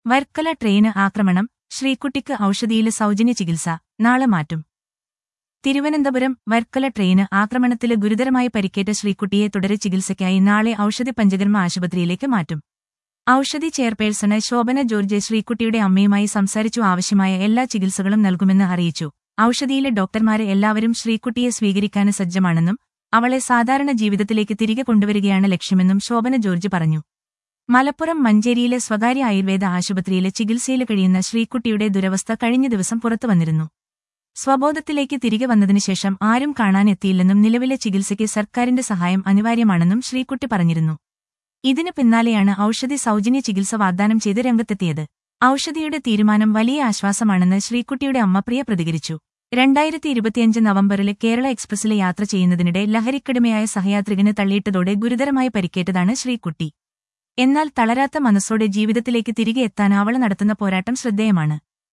Varkala train ആക്രമണം ശ്രീകുട്ടിക്ക് ഔഷധിയില് സൗജന്യ ചികിത്സ നാളെ മാറ്റും തിരുവനന്തപുരം വർക്കല ട്രെയിന് ആക്രമണത്തില് ഗുരുതരമായി പരിക്കേറ്റ ശ്രീകുട്ടിയെ തുടരെ ചികിത്സയ്ക്കായി നാളെ ഔഷധി പഞ്ചകർമ്മ ആശുപത്രിയിലേക്ക് മാറ്റും ഔഷധി ചെയർപേഴ്സണ് ശോഭന ജോർജ് ശ്രീകുട്ടിയുടെ അമ്മയുമായി സംസാരിച്ചു ആവശ്യമായ എല്ലാ ചികിത്സകളും നൽകുമെന്ന് അറിയിച്ചു ഔഷധിയിലെ ഡോക്ടർമാരെ എല്ലാവരും ശ്രീകുട്ടിയെ സ്വീകരിക്കാന് സജ്ജമാണെന്നും അവളെ സാധാരണ ജീവിതത്തിലേക്ക് തിരികെ കൊണ്ടുവരികയാണ് ലക്ഷ്യമെന്നും ശോഭന ജോർജ് പറഞ്ഞു മലപ്പുറം മഞ്ചേരിയിലെ സ്വകാര്യ ആയുർവേദ ആശുപത്രിയിലെ ചികിത്സയിൽ കഴിയുന്ന ശ്രീകുട്ടിയുടെ ദുരവസ്ഥ കഴിഞ്ഞ ദിവസം പുറത്തുവന്നിരുന്നു സ്വബോധത്തിലേക്ക് തിരികെ വന്നതിനുശേഷം ആരും കാണാനെത്തിയില്ലെന്നും നിലവിലെ ചികിത്സയ്ക്ക് സർക്കാരിന്റെ സഹായം അനിവാര്യമാണെന്നും ശ്രീകുട്ടി പറഞ്ഞിരുന്നു ഇതിനു പിന്നാലെയാണ് ഔഷധി സൗജന്യ ചികിത്സ വാഗ്ദാനം ചെയ്ത് രംഗത്തെത്തിയത് ഔഷധിയുടെ തീരുമാനം വലിയ ആശ്വാസമാണെന്ന് ശ്രീകുട്ടിയുടെ അമ്മ പ്രിയ പ്രതികരിച്ചു രണ്ടായിരത്തി ഇരുപത്തിയഞ്ച് നവംബറിലെ കേരള എക്സ്പ്രസിലെ യാത്ര ചെയ്യുന്നതിനിടെ ലഹരിക്കടിമയായ സഹയാത്രികന് തള്ളിയിട്ടതോടെ ഗുരുതരമായി പരിക്കേറ്റതാണ് ശ്രീകുട്ടി എന്നാൽ തളരാത്ത മനസ്സോടെ ജീവിതത്തിലേക്ക് തിരികെ എത്താൻ അവൾ നടത്തുന്ന പോരാട്ടം ശ്രദ്ധേയമാണ്